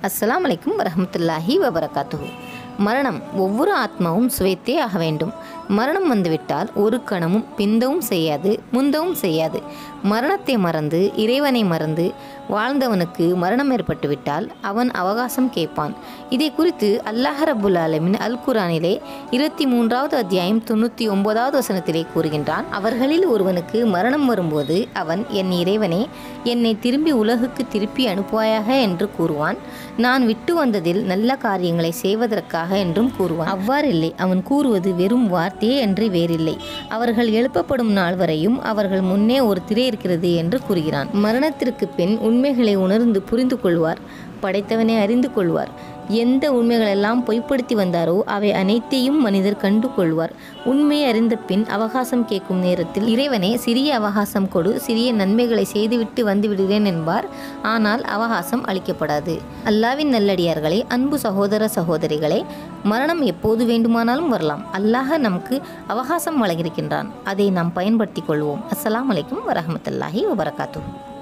அஸ்ஸலாமு அலைக்கும் வரஹ்மத்துல்லாஹி வபரகாத்துஹு மரணம் ஒவ்வொரு ஆத்மாவும் சுவைத்தே ஆக வேண்டும் மரணம் வந்துவிட்டால் ஒரு கணமும் பிந்தவும் செய்யாது முந்தவும் செய்யாது மரணத்தை மறந்து இறைவனை மறந்து வாழ்ந்தவனுக்கு மரணம் ஏற்பட்டுவிட்டால் அவன் அவகாசம் கேட்பான் இதை குறித்து அல்லாஹ் ரபுல் ஆலமின் அல் குரானிலே இருபத்தி மூன்றாவது அத்தியாயம் தொண்ணூற்றி ஒன்பதாவது வசனத்திலே கூறுகின்றான் அவர்களில் ஒருவனுக்கு மரணம் வரும்போது அவன் என் இறைவனே என்னை திரும்பி உலகுக்கு திருப்பி அனுப்புவாயாக என்று கூறுவான் நான் விட்டு வந்ததில் நல்ல காரியங்களை செய்வதற்காக என்றும் கூறுவான் அவ்வாறில்லை அவன் கூறுவது வெறும் வார்த்தையே என்று வேறில்லை அவர்கள் எழுப்பப்படும் நாள் வரையும் அவர்கள் முன்னே ஒரு திரை இருக்கிறது என்று கூறுகிறான் மரணத்திற்கு பின் உண்மைகளை உணர்ந்து புரிந்து கொள்வார் படைத்தவனை அறிந்து கொள்வார் எந்த உண்மைகளெல்லாம் பொய்ப்படுத்தி வந்தாரோ அவை அனைத்தையும் மனிதர் கண்டு கொள்வார் உண்மையை அறிந்த பின் அவகாசம் கேட்கும் நேரத்தில் இறைவனே சிறிய அவகாசம் கொடு சிறிய நன்மைகளை செய்துவிட்டு வந்து விடுகிறேன் என்பார் ஆனால் அவகாசம் அளிக்கப்படாது அல்லாவின் நல்லடியார்களே அன்பு சகோதர சகோதரிகளே மரணம் எப்போது வேண்டுமானாலும் வரலாம் அல்லாஹ் நமக்கு அவகாசம் வழங்கியிருக்கின்றான் அதை நாம் பயன்படுத்திக் கொள்வோம் அஸ்ஸலாமு அலைக்கும் வரஹமத்துல்லாஹி வபரகாத்துஹு